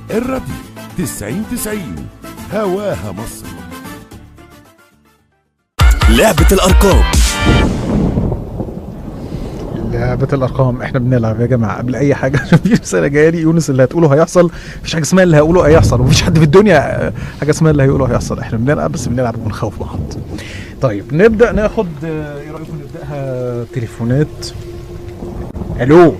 الراديو 90 90 هواها مصر لعبة الأرقام لعبة الأرقام احنا بنلعب يا جماعة قبل أي حاجة عشان في رسالة جاية لي يونس اللي هتقوله هيحصل مفيش حاجة اسمها اللي هقوله هيحصل ومفيش حد في الدنيا آه، حاجة اسمها اللي هيقوله هيحصل احنا بنلعب بس بنلعب ونخوف بعض طيب نبدأ ناخد آه، ايه رأيكم نبدأها تليفونات الو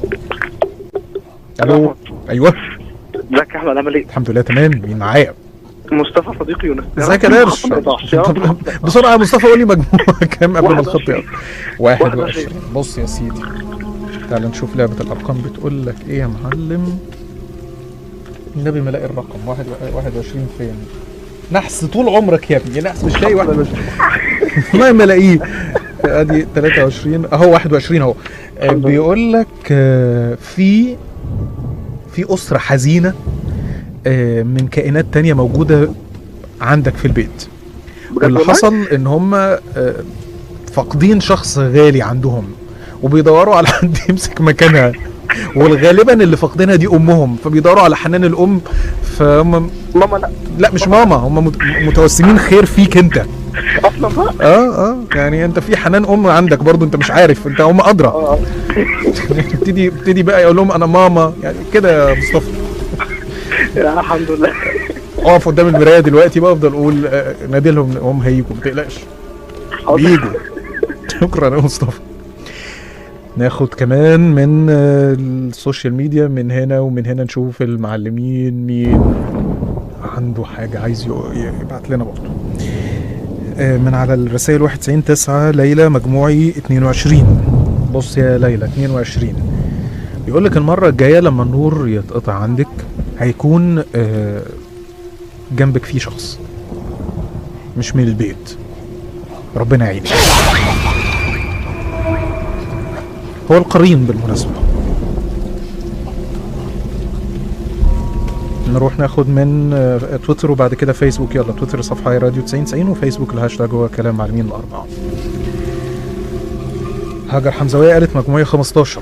الو ايوه ازيك يا احمد عامل ايه؟ الحمد لله تمام مين معايا مصطفى صديقي يونس ازيك يا درش ما يضحش يا طب رب. بسرعة يا مصطفى قول لي مجموعة كام قبل ما الخط 21. يقف 21 21. بص يا سيدي تعال نشوف لعبة الأرقام بتقول لك إيه يا معلم النبي ما لاقي الرقم واحد 21 فين نحس طول عمرك يا ابني نحس مش لاقي 21 والله ما لاقيه ادي 23 اهو 21 اهو آه، بيقول لك آه، في في أسرة حزينة آه، من كائنات تانية موجودة عندك في البيت بجد واللي والله؟ حصل ان هم آه، فاقدين شخص غالي عندهم وبيدوروا على حد يمسك مكانها والغالبا اللي فاقدينها دي امهم فبيدوروا على حنان الام فهم ماما لا لا مش ماما هم مت- متوسمين خير فيك انت اصلا بقى اه اه يعني انت في حنان ام عندك برضو انت مش عارف انت هم ادرى اه ابتدي ابتدي بقى يقول لهم انا ماما يعني كده يا مصطفى يا الحمد لله اقف قدام المرايه دلوقتي بقى افضل اقول آه، نادي لهم هم هيجوا ما تقلقش بيجوا شكرا يا مصطفى ناخد كمان من آه، السوشيال ميديا من هنا ومن هنا نشوف المعلمين مين عنده حاجة عايز يق- يبعت لنا برضه آه، من على الرسائل 91 9 ليلى مجموعي 22 بص يا ليلى 22 بيقول لك المرة الجاية لما النور يتقطع عندك هيكون آه، جنبك في شخص مش من البيت ربنا يعينك هو القرين بالمناسبة نروح ناخد من آه، تويتر وبعد كده فيسبوك يلا تويتر صفحة راديو 90 90 وفيسبوك الهاشتاج هو كلام معلمين الأربعة هاجر حمزاوية قالت مجموعية 15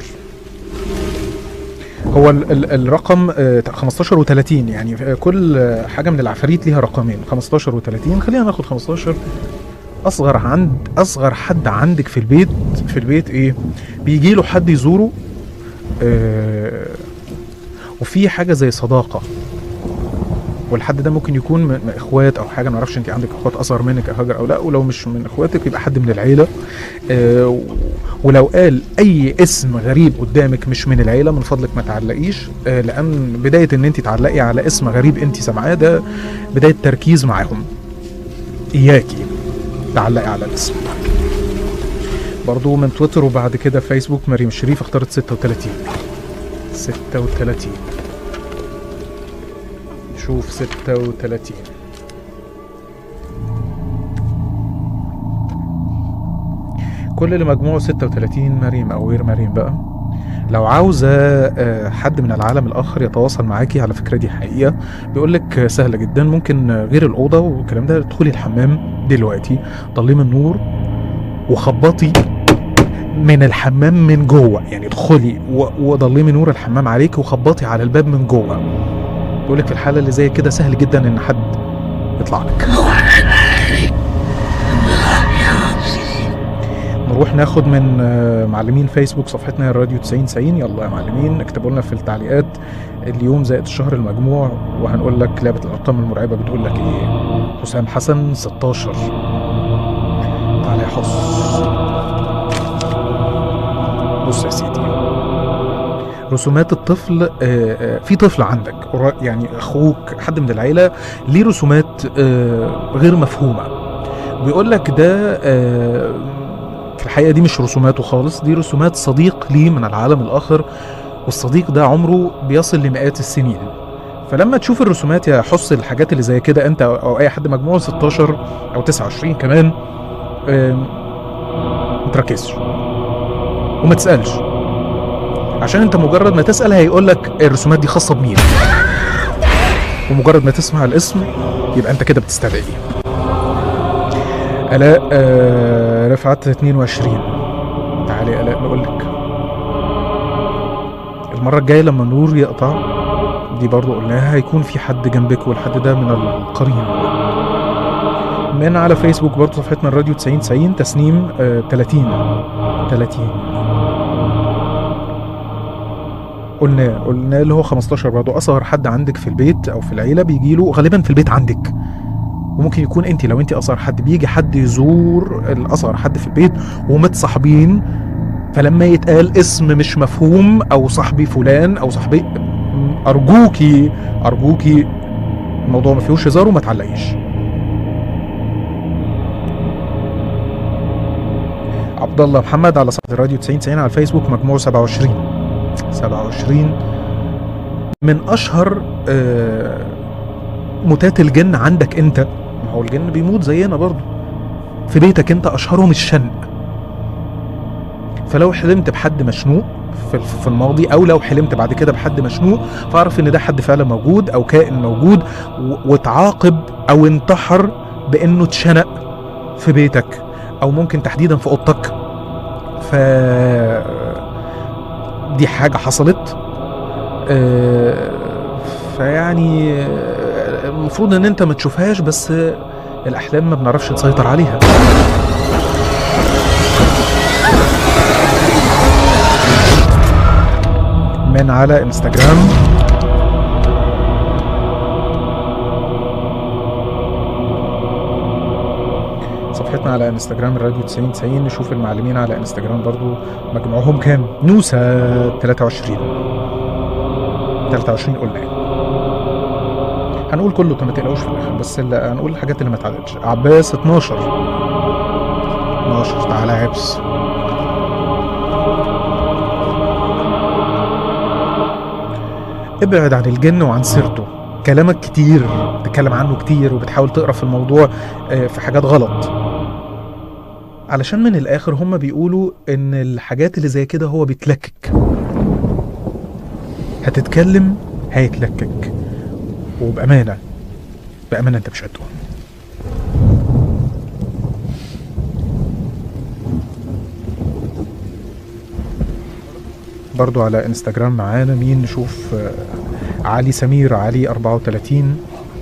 هو ال ال الرقم آه، 15 و30 يعني آه، كل آه، حاجة من العفاريت ليها رقمين 15 و30 خلينا ناخد 15 اصغر عند اصغر حد عندك في البيت في البيت ايه بيجي له حد يزوره آه وفي حاجه زي صداقه والحد ده ممكن يكون من من اخوات او حاجه ما اعرفش انت عندك اخوات اصغر منك يا هاجر او لا ولو مش من اخواتك يبقى حد من العيله آه و- ولو قال اي اسم غريب قدامك مش من العيله من فضلك ما تعلقيش آه لان بدايه ان انت تعلقي على اسم غريب انت سامعاه ده بدايه تركيز معاهم اياكي تعلقي على الاسم برضو من تويتر وبعد كده فيسبوك مريم الشريف اختارت 36 36 شوف 36 كل اللي مجموعه 36 مريم او غير مريم بقى لو عاوزة آه، حد من العالم الآخر يتواصل معاكي على فكرة دي حقيقة بيقول لك سهلة جدا ممكن آه، غير الأوضة والكلام ده ادخلي الحمام دلوقتي ضلمي النور وخبطي من الحمام من جوه يعني ادخلي و- وضلمي نور الحمام عليك وخبطي على الباب من جوه بيقول لك في الحالة اللي زي كده سهل جدا إن حد يطلع لك نروح ناخد من آه، معلمين فيسبوك صفحتنا الراديو 90 90 يلا يا معلمين اكتبوا لنا في التعليقات اليوم زائد الشهر المجموع وهنقول لك لعبة الأرقام المرعبة بتقول لك إيه حسام حسن 16 تعالى يا حس بص يا سيدي رسومات الطفل آه، آه، في طفل عندك قرا- يعني اخوك حد من العيله ليه رسومات آه، غير مفهومه بيقول لك ده آه، في الحقيقه دي مش رسوماته خالص دي رسومات صديق ليه من العالم الاخر والصديق ده عمره بيصل لمئات السنين فلما تشوف الرسومات يا حس الحاجات اللي زي كده انت أو- او اي حد مجموعه 16 او 29 كمان آم، ما تركزش وما تسالش عشان انت مجرد ما تسال هيقول لك الرسومات دي خاصه بمين ومجرد ما تسمع الاسم يبقى انت كده بتستدعي الاء آه رفعت 22 تعالي يا الاء نقول لك المره الجايه لما النور يقطع دي برضو قلناها هيكون في حد جنبك والحد ده من القرين من على فيسبوك برضو صفحتنا الراديو 90 90 تسنيم آه 30 30 قلنا قلنا اللي هو 15 برضو اصغر حد عندك في البيت او في العيله بيجي له غالبا في البيت عندك وممكن يكون انت لو انت اصغر حد بيجي حد يزور الاصغر حد في البيت ومتصاحبين فلما يتقال اسم مش مفهوم او صاحبي فلان او صاحبي ارجوكي ارجوكي الموضوع ما فيهوش هزار وما تعلقيش عبد الله محمد على صفحه الراديو 90 90 على الفيسبوك مجموع 27 27 من اشهر آه، موتات الجن عندك انت ما هو الجن بيموت زينا برضه في بيتك انت اشهرهم الشنق فلو حلمت بحد مشنوق في في الماضي او لو حلمت بعد كده بحد مشنوق فاعرف ان ده حد فعلا موجود او كائن موجود و- وتعاقب او انتحر بانه اتشنق في بيتك او ممكن تحديدا في اوضتك ف دي حاجه حصلت آه، فيعني آه، المفروض ان انت ما تشوفهاش بس آه، الاحلام ما بنعرفش نسيطر عليها من على انستجرام صفحتنا على انستجرام الراديو 90 90 نشوف المعلمين على انستجرام برضو مجموعهم كام نوسة 23 23 قلنا يعني. هنقول كله ما تقلقوش في الاخر بس اللي هنقول الحاجات اللي ما اتعدتش عباس 12 12 تعالى يا عبس ابعد عن الجن وعن سيرته كلامك كتير بتتكلم عنه كتير وبتحاول تقرا في الموضوع آه، في حاجات غلط علشان من الاخر هم بيقولوا ان الحاجات اللي زي كده هو بيتلكك هتتكلم هيتلكك وبامانه بامانه انت مش قدهم برضو على انستجرام معانا مين نشوف آه، علي سمير علي 34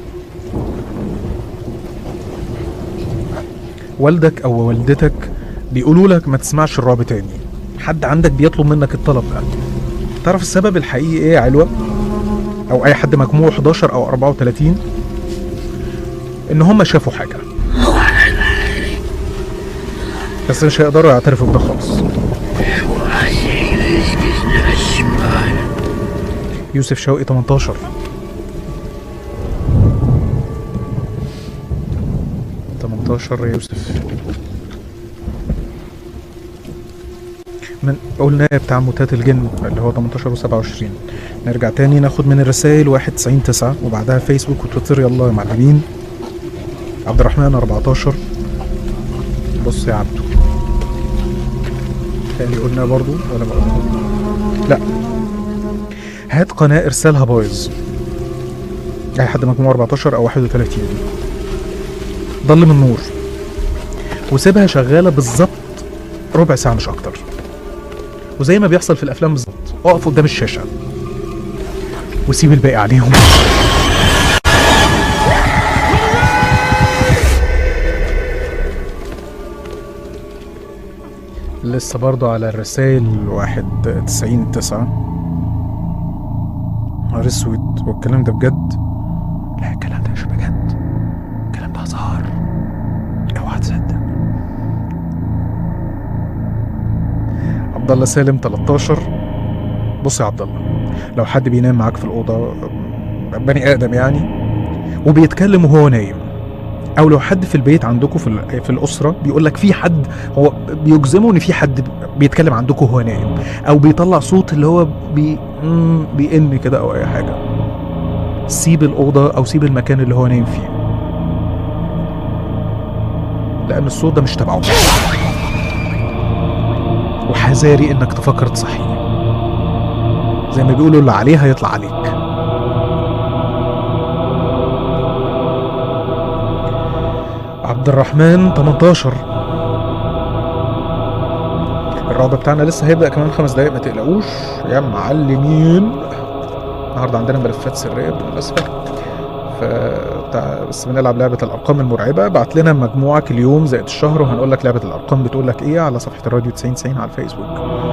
والدك او والدتك بيقولوا لك ما تسمعش الرعب تاني حد عندك بيطلب منك الطلب ده تعرف السبب الحقيقي ايه يا علوة او اي حد مجموع 11 او 34 ان هم شافوا حاجة بس مش هيقدروا يعترفوا بده خالص يوسف شوقي 18 18 يا يوسف من قلنا بتاع موتات الجن اللي هو 18 و27 نرجع تاني ناخد من الرسائل 91 9 وبعدها فيسبوك وتويتر يلا يا معلمين عبد الرحمن 14 بص يا عبدو تاني قلنا برضو ولا ما قلنا لا هات قناة ارسالها بايظ اي حد مجموع 14 او 31 ضل من نور وسيبها شغالة بالظبط ربع ساعة مش اكتر وزي ما بيحصل في الافلام بالظبط اقف قدام الشاشة وسيب الباقي عليهم لسه برضو على الرسائل واحد تسعين تسعة نهار اسود هو الكلام ده بجد؟ لا الكلام ده مش بجد الكلام ده هزار اوعى تصدق عبد الله سالم 13 بص يا عبد الله لو حد بينام معاك في الاوضه بني ادم يعني وبيتكلم وهو نايم او لو حد في البيت عندكم في ال- في الاسره بيقول لك في حد هو بيجزموا ان في حد بيتكلم عندكم وهو نايم او بيطلع صوت اللي هو بي مم، بيئن كده او اي حاجه سيب الاوضه او سيب المكان اللي هو نايم فيه لان الصوت ده مش تبعه وحذاري انك تفكر تصحيه زي ما بيقولوا اللي عليه هيطلع عليك عبد الرحمن 18 الرعب بتاعنا لسه هيبدأ كمان خمس دقايق ما تقلقوش يا معلمين النهارده عندنا ملفات سريه بالمناسبه ف تع- بس بنلعب لعبه الارقام المرعبه بعت لنا مجموعك اليوم زائد الشهر وهنقول لك لعبه الارقام بتقول لك ايه على صفحه الراديو 90 90 على الفيسبوك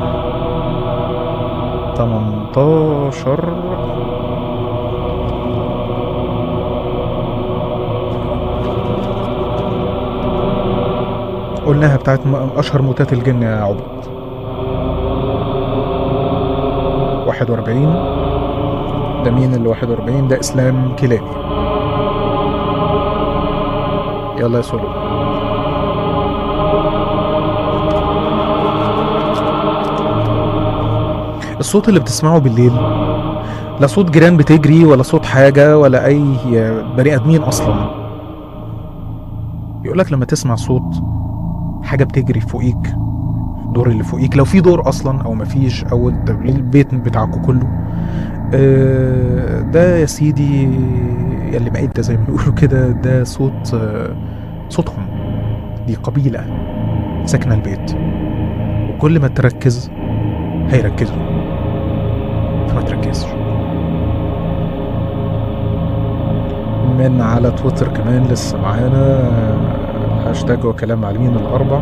18 قلناها بتاعت م- اشهر موتات الجن يا عبد 41 ده مين اللي 41 ده اسلام كلابي يلا يا سولو الصوت اللي بتسمعه بالليل لا صوت جيران بتجري ولا صوت حاجة ولا أي بني آدمين أصلا يقولك لما تسمع صوت حاجة بتجري فوقيك دور اللي فوقيك لو في دور أصلا أو مفيش أو انت البيت بتاعكوا كله آه، ده يا سيدي يلي بعيد ده زي ما بيقولوا كده ده صوت آه، صوتهم دي قبيلة ساكنة البيت وكل ما تركز هيركزوا فما تركزش من على تويتر كمان لسه معانا آه، هاشتاج وكلام معلمين الأربع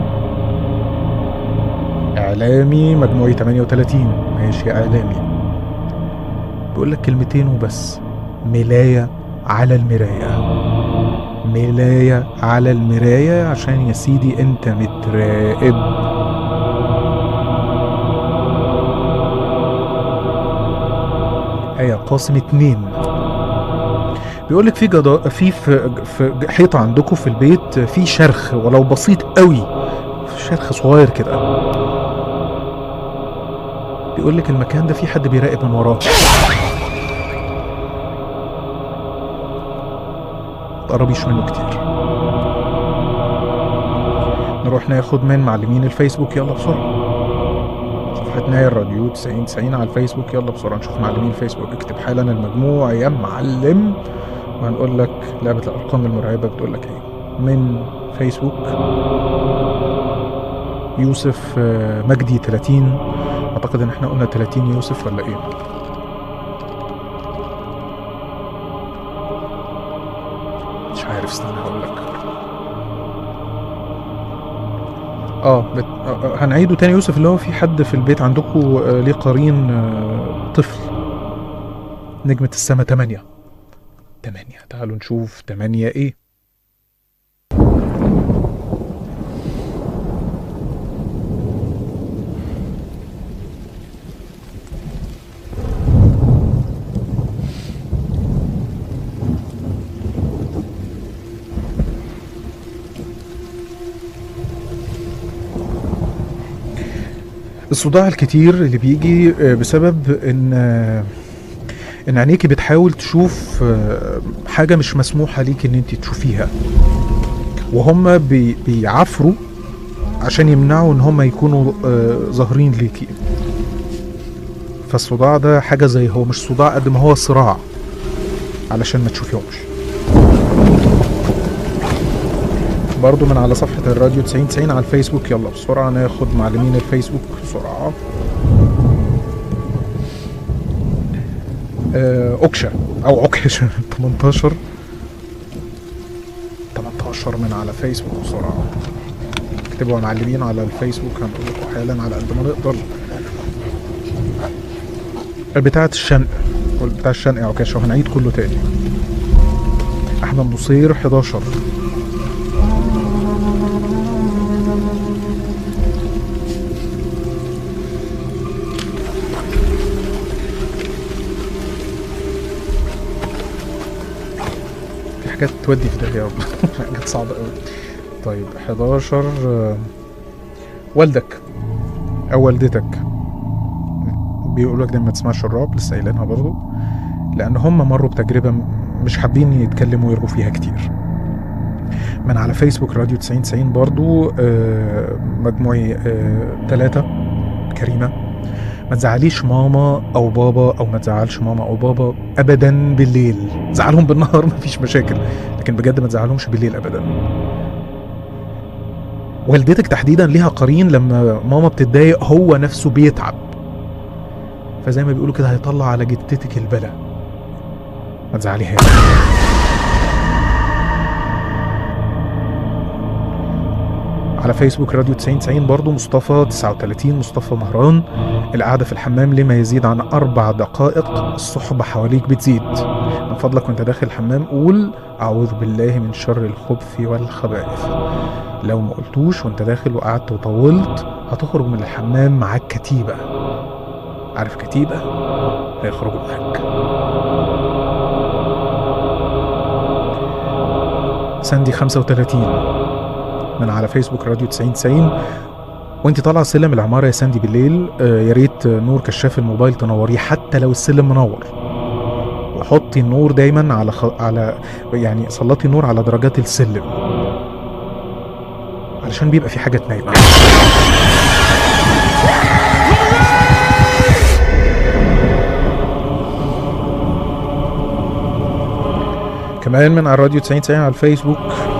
إعلامي مجموعي 38 ماشي يا إعلامي بيقول لك كلمتين وبس ملاية على المراية ملاية على المراية عشان يا سيدي انت متراقب آية قاسم اتنين بيقول لك في جدا في في في حيطة عندكم في البيت في شرخ ولو بسيط قوي شرخ صغير كده بيقول لك المكان ده في حد بيراقب من وراه تقربيش منه كتير نروح ناخد من معلمين الفيسبوك يلا بسرعة صفحة نايل راديو 90 90 على الفيسبوك يلا بسرعة نشوف معلمين الفيسبوك اكتب حالا المجموع يا معلم وهنقول لك لعبة الأرقام المرعبة بتقول لك ايه من فيسبوك يوسف آه، مجدي 30 اعتقد ان احنا قلنا 30 يوسف ولا ايه مش عارف استنى هقول لك اه, بت... آه آه، هنعيده تاني يوسف اللي هو في حد في البيت عندكم آه ليه قرين آه طفل نجمة السما 8 8 تعالوا نشوف 8 ايه الصداع الكتير اللي بيجي آه، بسبب ان آه، ان عينيكي بتحاول تشوف آه، حاجه مش مسموحه ليك ان انت تشوفيها وهم بي بيعافروا عشان يمنعوا ان هم يكونوا آه، ظاهرين ليكي فالصداع ده حاجه زي هو مش صداع قد ما هو صراع علشان ما تشوفيهمش برضو من على صفحة الراديو 90 90 على الفيسبوك يلا بسرعة ناخد معلمين الفيسبوك بسرعة آه، أوكشا أو عكشة 18 18 من على فيسبوك بسرعة اكتبوا يا معلمين على الفيسبوك هنقول لكم حالا على قد ما نقدر بتاعة الشنق بتاع الشنق يا عكاشة وهنعيد كله تاني أحمد نصير 11 في حاجات تودي في داهية حاجات صعبة قوي طيب 11 آه، والدك أو والدتك بيقولوا لك دايما ما تسمعش الرعب لسه قايلينها برضه لأن هم مروا بتجربة م- مش حابين يتكلموا ويرغوا فيها كتير من على فيسبوك راديو 90 90 برضو آه، مجموعي ثلاثة كريمة ما تزعليش ماما او بابا او ما تزعلش ماما او بابا ابدا بالليل زعلهم بالنهار مفيش مشاكل لكن بجد ما تزعلهمش بالليل ابدا والدتك تحديدا ليها قرين لما ماما بتتضايق هو نفسه بيتعب فزي ما بيقولوا كده هيطلع على جدتك البلا ما تزعليهاش على فيسبوك راديو 9090 برضو مصطفى 39 مصطفى مهران القعدة في الحمام لما يزيد عن أربع دقائق الصحبة حواليك بتزيد من فضلك وانت داخل الحمام قول أعوذ بالله من شر الخبث والخبائث لو ما قلتوش وانت داخل وقعدت وطولت هتخرج من الحمام معاك كتيبة عارف كتيبة هيخرجوا معاك ساندي 35 من على فيسبوك راديو 9090 وانت طالعه سلم العماره يا ساندي بالليل آه، يا ريت نور كشاف الموبايل تنوريه حتى لو السلم منور وحطي النور دايما على خ... على يعني سلطي النور على درجات السلم علشان بيبقى في حاجه نايمه كمان من على الراديو 90 90 على الفيسبوك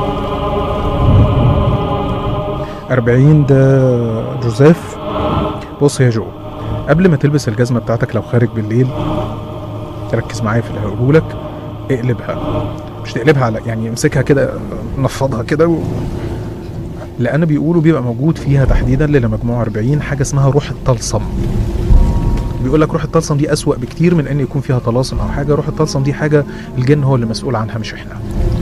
40 ده جوزيف بص يا جو قبل ما تلبس الجزمة بتاعتك لو خارج بالليل تركز معايا في اللي هقوله لك اقلبها مش تقلبها على يعني امسكها كده نفضها كده و... لان بيقولوا بيبقى موجود فيها تحديدا للمجموعة 40 حاجة اسمها روح الطلسم بيقول لك روح الطلسم دي أسوأ بكتير من ان يكون فيها طلاسم او حاجة روح الطلسم دي حاجة الجن هو اللي مسؤول عنها مش احنا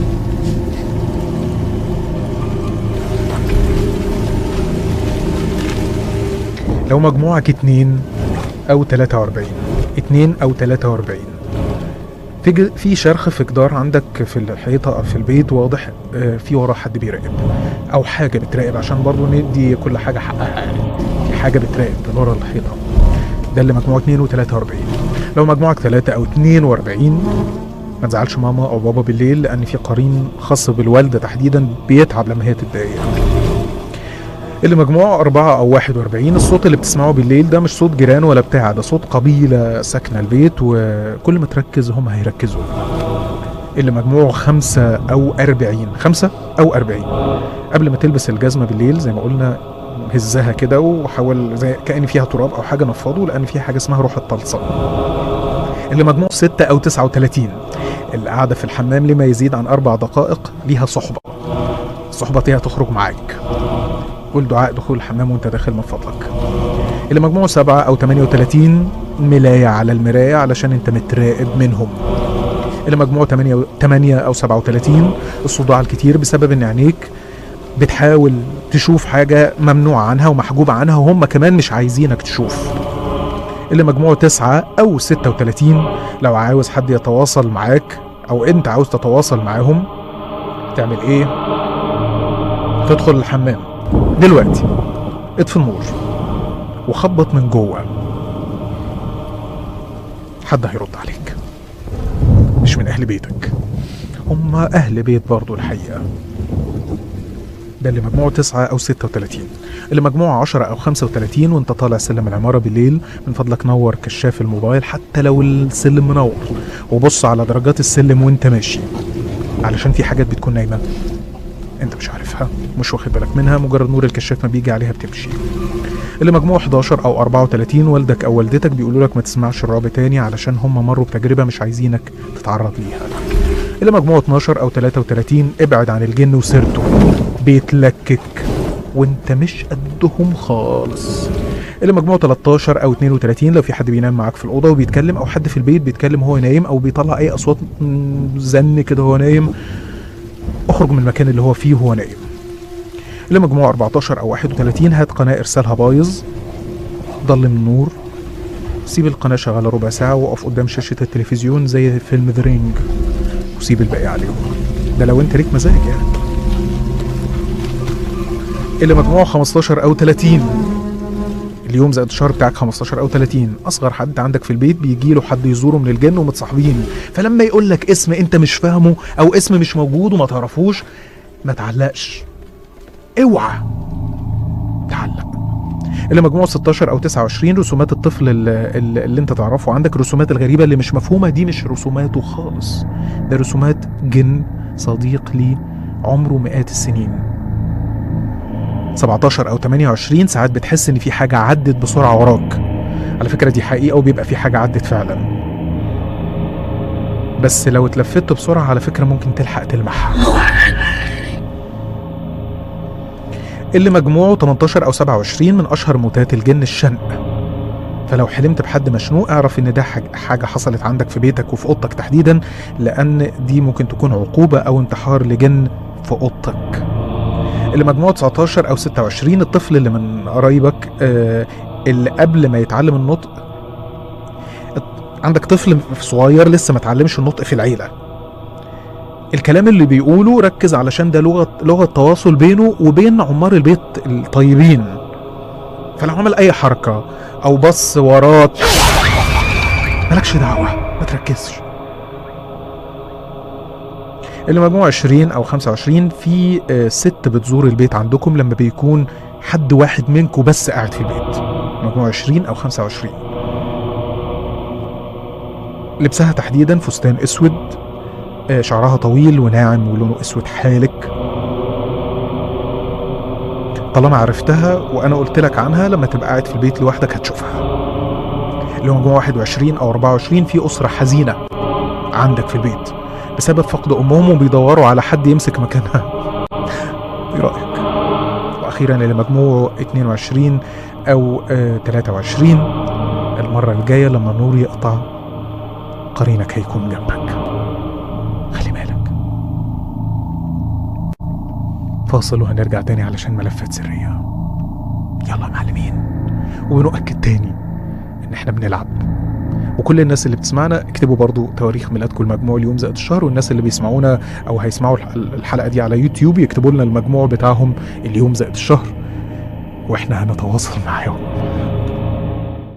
لو مجموعك اتنين او 43 اتنين او 43 في ج- في شرخ في جدار عندك في الحيطه او في البيت واضح آه، في وراه حد بيراقب او حاجه بتراقب عشان برضو ندي كل حاجه حقها يعني في حاجه بتراقب ورا الحيطه ده اللي مجموعه 2 و43 لو مجموعك 3 او 42 ما تزعلش ماما او بابا بالليل لان في قرين خاص بالوالده تحديدا بيتعب لما هي تتضايق اللي مجموعه أربعة أو واحد وأربعين الصوت اللي بتسمعه بالليل ده مش صوت جيران ولا بتاع ده صوت قبيلة ساكنة البيت وكل ما تركز هم هيركزوا اللي مجموعه خمسة أو أربعين خمسة أو أربعين قبل ما تلبس الجزمة بالليل زي ما قلنا هزها كده وحاول زي كأن فيها تراب أو حاجة نفضه لأن فيها حاجة اسمها روح الطلسم اللي مجموعه ستة أو تسعة وتلاتين القعدة في الحمام لما يزيد عن أربع دقائق ليها صحبة الصحبة دي هتخرج معاك قول دعاء دخول الحمام وانت داخل من فضلك اللي مجموعه سبعة أو 38 ملاية على المراية علشان انت متراقب منهم اللي مجموعه 8 8 أو 37 الصداع الكتير بسبب ان عينيك بتحاول تشوف حاجة ممنوع عنها ومحجوب عنها وهم كمان مش عايزينك تشوف اللي مجموعه 9 أو 36 لو عاوز حد يتواصل معاك أو أنت عاوز تتواصل معاهم تعمل إيه؟ تدخل الحمام دلوقتي اطفي النور وخبط من جوه حد هيرد عليك مش من اهل بيتك هم اهل بيت برضو الحقيقه ده اللي مجموعه 9 او 36 اللي مجموعه 10 او 35 وانت طالع سلم العماره بالليل من فضلك نور كشاف الموبايل حتى لو السلم منور وبص على درجات السلم وانت ماشي علشان في حاجات بتكون نايمه انت مش عارفها مش واخد بالك منها مجرد نور الكشاف ما بيجي عليها بتمشي اللي مجموع 11 او 34 والدك او والدتك بيقولوا لك ما تسمعش الرعب تاني علشان هم مروا بتجربه مش عايزينك تتعرض ليها اللي مجموع 12 او 33 ابعد عن الجن وسيرته بيتلكك وانت مش قدهم خالص اللي مجموع 13 او 32 لو في حد بينام معاك في الاوضه وبيتكلم او حد في البيت بيتكلم وهو نايم او بيطلع اي اصوات مم، زن كده وهو نايم اخرج من المكان اللي هو فيه وهو نايم اللي مجموع 14 او 31 هات قناه ارسالها بايظ ضلم النور سيب القناه شغاله ربع ساعه وقف قدام شاشه التلفزيون زي فيلم ذا رينج وسيب الباقي عليهم ده لو انت ليك مزاج يعني اللي مجموعه 15 او 30 اليوم زائد الشهر بتاعك 15 او 30 اصغر حد عندك في البيت بيجي له حد يزوره من الجن ومتصاحبين فلما يقول لك اسم انت مش فاهمه او اسم مش موجود وما تعرفوش ما تعلقش اوعى تعلق اللي مجموعه 16 او 29 رسومات الطفل اللي, اللي انت تعرفه عندك الرسومات الغريبه اللي مش مفهومه دي مش رسوماته خالص ده رسومات جن صديق لي عمره مئات السنين 17 او 28 ساعات بتحس ان في حاجه عدت بسرعه وراك على فكره دي حقيقه وبيبقى في حاجه عدت فعلا بس لو اتلفت بسرعة على فكرة ممكن تلحق تلمح اللي مجموعه 18 أو 27 من أشهر موتات الجن الشنق فلو حلمت بحد مشنوق اعرف ان ده حاج- حاجة حصلت عندك في بيتك وفي اوضتك تحديدا لان دي ممكن تكون عقوبة او انتحار لجن في اوضتك اللي مجموعه 19 او 26 الطفل اللي من قرايبك آه، اللي قبل ما يتعلم النطق عندك طفل صغير لسه ما اتعلمش النطق في العيله الكلام اللي بيقوله ركز علشان ده لغه لغه تواصل بينه وبين عمار البيت الطيبين فلو عمل اي حركه او بص وراك مالكش دعوه ما تركزش اللي مجموع 20 او 25 في آه، ست بتزور البيت عندكم لما بيكون حد واحد منكم بس قاعد في البيت مجموع 20 او 25 لبسها تحديدا فستان اسود آه، شعرها طويل وناعم ولونه اسود حالك طالما عرفتها وانا قلت لك عنها لما تبقى قاعد في البيت لوحدك هتشوفها اللي هو مجموع 21 او 24 في اسره حزينه عندك في البيت بسبب فقد امهم وبيدوروا على حد يمسك مكانها ايه رايك واخيرا اللي مجموعه 22 او آه 23 المره الجايه لما النور يقطع قرينك هيكون جنبك خلي بالك فاصل وهنرجع تاني علشان ملفات سرية يلا يا معلمين وبنؤكد تاني ان احنا بنلعب وكل الناس اللي بتسمعنا اكتبوا برضو تواريخ ميلادكم المجموع اليوم زائد الشهر والناس اللي بيسمعونا او هيسمعوا الح- الحلقه دي على يوتيوب يكتبوا لنا المجموع بتاعهم اليوم زائد الشهر واحنا هنتواصل معاهم